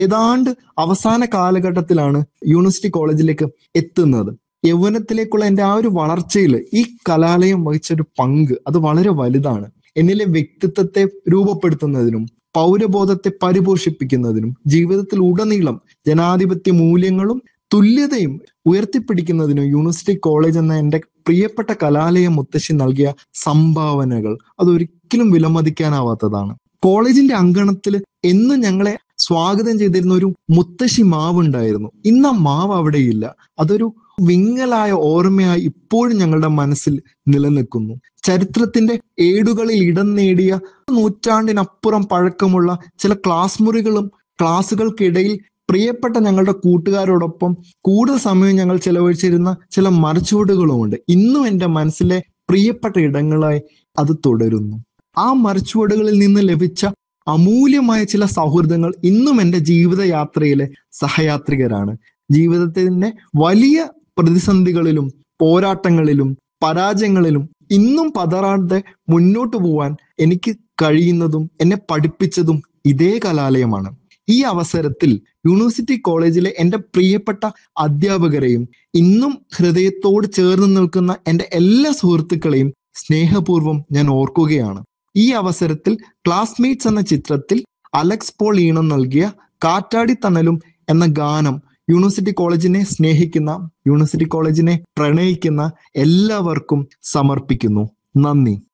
ഏതാണ്ട് അവസാന കാലഘട്ടത്തിലാണ് യൂണിവേഴ്സിറ്റി കോളേജിലേക്ക് എത്തുന്നത് യൗവനത്തിലേക്കുള്ള എൻ്റെ ആ ഒരു വളർച്ചയിൽ ഈ കലാലയം വഹിച്ച ഒരു പങ്ക് അത് വളരെ വലുതാണ് എന്നിലെ വ്യക്തിത്വത്തെ രൂപപ്പെടുത്തുന്നതിനും പൗരബോധത്തെ പരിപോഷിപ്പിക്കുന്നതിനും ജീവിതത്തിൽ ഉടനീളം ജനാധിപത്യ മൂല്യങ്ങളും തുല്യതയും ഉയർത്തിപ്പിടിക്കുന്നതിനും യൂണിവേഴ്സിറ്റി കോളേജ് എന്ന എൻ്റെ പ്രിയപ്പെട്ട കലാലയ മുത്തശ്ശി നൽകിയ സംഭാവനകൾ അതൊരിക്കലും വിലമതിക്കാനാവാത്തതാണ് കോളേജിന്റെ അങ്കണത്തിൽ എന്നും ഞങ്ങളെ സ്വാഗതം ചെയ്തിരുന്ന ഒരു മുത്തശ്ശി മാവ് ഉണ്ടായിരുന്നു ഇന്ന് ആ മാവ് അവിടെയില്ല അതൊരു വിങ്ങലായ ഓർമ്മയായി ഇപ്പോഴും ഞങ്ങളുടെ മനസ്സിൽ നിലനിൽക്കുന്നു ചരിത്രത്തിന്റെ ഏടുകളിൽ ഇടം നേടിയ നൂറ്റാണ്ടിനപ്പുറം പഴക്കമുള്ള ചില ക്ലാസ് മുറികളും ക്ലാസ്സുകൾക്കിടയിൽ പ്രിയപ്പെട്ട ഞങ്ങളുടെ കൂട്ടുകാരോടൊപ്പം കൂടുതൽ സമയം ഞങ്ങൾ ചെലവഴിച്ചിരുന്ന ചില മറച്ചുവടുകളുമുണ്ട് ഇന്നും എൻ്റെ മനസ്സിലെ പ്രിയപ്പെട്ട ഇടങ്ങളായി അത് തുടരുന്നു ആ മറച്ചുവടുകളിൽ നിന്ന് ലഭിച്ച അമൂല്യമായ ചില സൗഹൃദങ്ങൾ ഇന്നും എൻ്റെ ജീവിതയാത്രയിലെ സഹയാത്രികരാണ് ജീവിതത്തിന്റെ വലിയ പ്രതിസന്ധികളിലും പോരാട്ടങ്ങളിലും പരാജയങ്ങളിലും ഇന്നും പതറാതെ മുന്നോട്ട് പോവാൻ എനിക്ക് കഴിയുന്നതും എന്നെ പഠിപ്പിച്ചതും ഇതേ കലാലയമാണ് ഈ അവസരത്തിൽ യൂണിവേഴ്സിറ്റി കോളേജിലെ എൻ്റെ പ്രിയപ്പെട്ട അധ്യാപകരെയും ഇന്നും ഹൃദയത്തോട് ചേർന്ന് നിൽക്കുന്ന എൻ്റെ എല്ലാ സുഹൃത്തുക്കളെയും സ്നേഹപൂർവ്വം ഞാൻ ഓർക്കുകയാണ് ഈ അവസരത്തിൽ ക്ലാസ്മേറ്റ്സ് എന്ന ചിത്രത്തിൽ അലക്സ് പോൾ ഈണം നൽകിയ കാറ്റാടി തണലും എന്ന ഗാനം യൂണിവേഴ്സിറ്റി കോളേജിനെ സ്നേഹിക്കുന്ന യൂണിവേഴ്സിറ്റി കോളേജിനെ പ്രണയിക്കുന്ന എല്ലാവർക്കും സമർപ്പിക്കുന്നു നന്ദി